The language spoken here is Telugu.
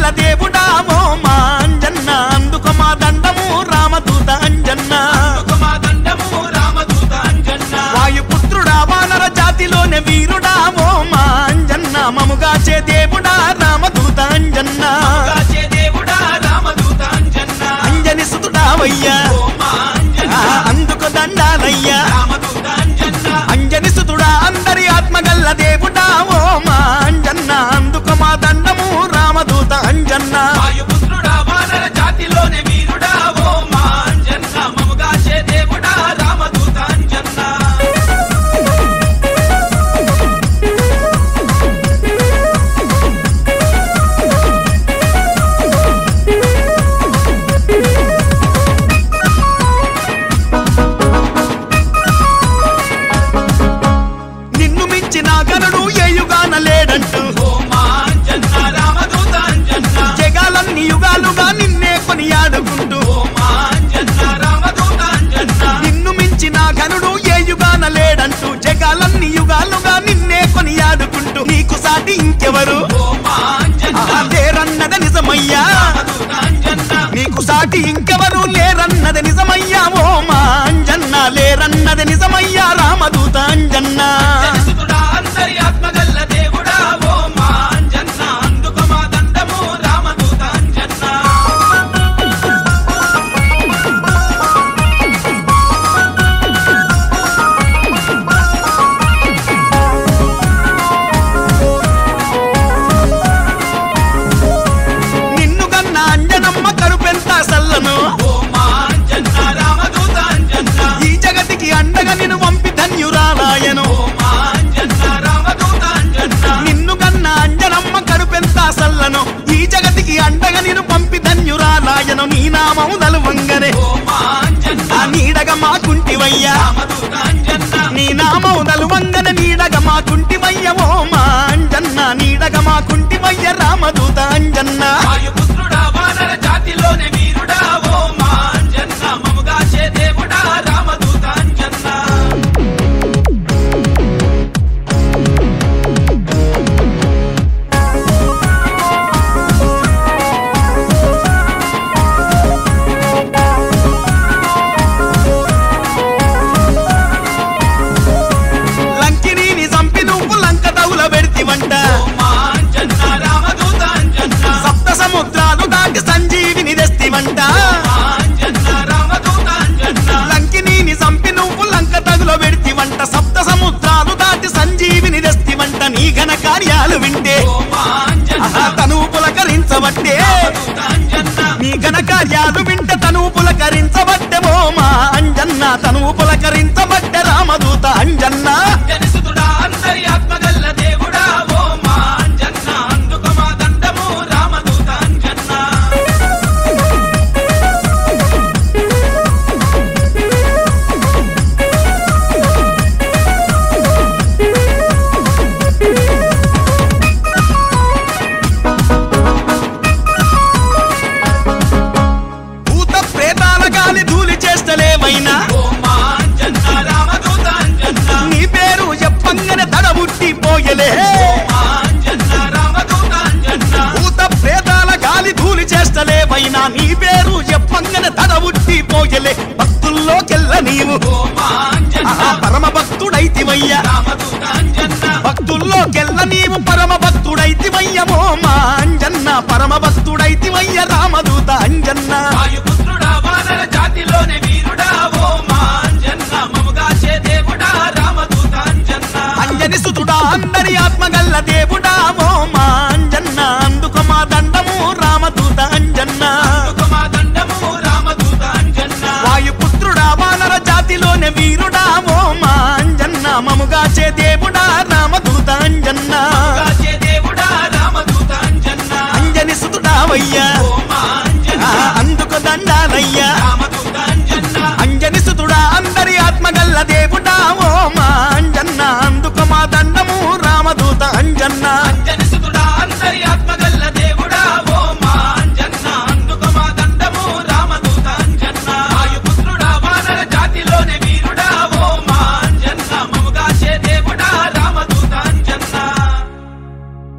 ఆత్మగల్ల దేవుడా ఓ మా అంజన్న అందుకు మా దండము రామదూత అంజన్న మా దండము రామదూత అంజన్న వాయుపుత్రుడా వానర జాతిలోనే వీరుడా ఓ మా అంజన్న మముగాచే దేవుడా రామదూత అంజన్న కాచే దేవుడా రామదూత అంజన్న అంజని సుతుడావయ్యా ఓ మా అంజన్న ఆ, అందుకు దండాలయ్యా రామదూత అంజన్న అంజని సుతుడా అందరి ఆత్మగల్ల దేవుడా ఓ మా అంజన్న అందుకు మా దండము రామదూత అంజన్న వాయుపుత్రుడా వానర జాతిలోనే వీరుడా ఓ మా అంజన్న మముగాచే దేవుడా రామదూత అంజన్న నిన్ను మించిన గనుడు ఏ యుగాన లేడంటూ ఓ మా అంజన్న రామదూత అంజన్న జగాలన్ని యుగాలుగా నిన్నే కొనియాడుకుంటూ ఓ మా అంజన్న రామదూత అంజన్న నిన్ను మించిన ఘనుడు ఏ యుగాన లేడంటూ జగాలన్ని యుగాలుగా నిన్నే కొనియాడుకుంటూ నీకు సాటి ఇంకెవరు ఓ మా అంజన్న ఆహా, లేరన్నది నిజమయ్యా రామదూత అంజన్న నీకు సాటి ఇంకెవరు లేరన్నది నిజమయ్యా ఓ మా అంజన్న లేరన్నది నిజమయ్యా రామదూత అంజన్న జనసుతుడా అందరి ఆత్మగల్ల దేవుడా ఓ మా అంజన్న అందుకు మా దండము రామదూత అంజన్న నిన్ను గన్న అంజనమ్మ కరుపెంత సల్లను ఓ మా అంజన్న రామదూత అంజన్న ఈ జగతికి అండగా నిన్ను పంపి ధన్యురాలాయను ఓ మా అంజన్న రామదూత అంజన్న నిన్ను గన్న అంజనమ్మ కడుపెంత సల్లను ఈ జగతికి అండగా నిన్ను పంపి ధన్యురాలాయను నీ నామము నలువంగనే ఓ మా అంజన్న ఆ నీడగ మాకుంటివయ్యా రామదూత అంజన్న నీ నామము నలువంగన నీడగ మాకుంటివయ్య ఓ మా అంజన్న నీడగ మాకుంటివయ్య రామదూత అంజన్న వాయుపుత్రుడా వానర జాతిలోనే వీరుడా ఓ మా అంజన్న మముగాచే దేవుడా రామదూత అంజన్న లంకిని చంపి నువ్వు లంక తవుల పెడితివంట ఓ మా అంజన్న రామదూత అంజన్న సప్త సముద్రాలు దాటి సంజీవిని తెస్తివంట మా అంజన్న రామదూత అంజన్న లంకిని చంపి నువ్వు లంక తగులో పెడితివంట సప్త సముద్రాలు దాటి సంజీవిని తెస్తివంట నీ ఘన కార్యాలు వింటే ఓ మా అంజన్న ఆహా, తనువు పులకరించబట్టే రామదూత అంజన్న నీ ఘన కార్యాలు వింటే తనువు పులకరించబట్టే ఓ మా అంజన్న తనువు పులకరించబట్టే రామదూత అంజన్న జనసుతుడా అందరి ఆత్మగల్ల దేవుడా ఓ మా అంజన్న అందుకు మా దండము రామదూత అంజన్న భూత ప్రేతాల గాలి ధూళి చేస్తలేమైనా ఓ మా అంజన్న రామదూత అంజన్న నీ పేరు చెప్పంగనే తడబుట్టి పోయలే ఓ మా అంజన్న రామదూత అంజన్న భూత ప్రేతాల గాలి ధూళి చేస్తలేమైనా నీ పేరు చెప్పంగనే తడబుట్టి పోయలే భక్తుల్లోకెల్ల నీవు ఓ మా అంజన్న ఆహా, పరమ భక్తుడైతివయ్యా రామదూత అంజన్న భక్తుల్లోకెల్ల నీవు పరమ భక్తుడైతివయ్య ఓ మా అంజన్న పరమ భక్తుడైతివయ్య రామదూత అంజన్న వాయుపుత్రుడా వానర జాతిలోనే వీరుడా ఓ మా అంజన్న మముగాచే దేవుడా రామదూత అంజన్న అంజని సుతుడా అందరి ఆత్మగల్ల దేవుడా ఓ మా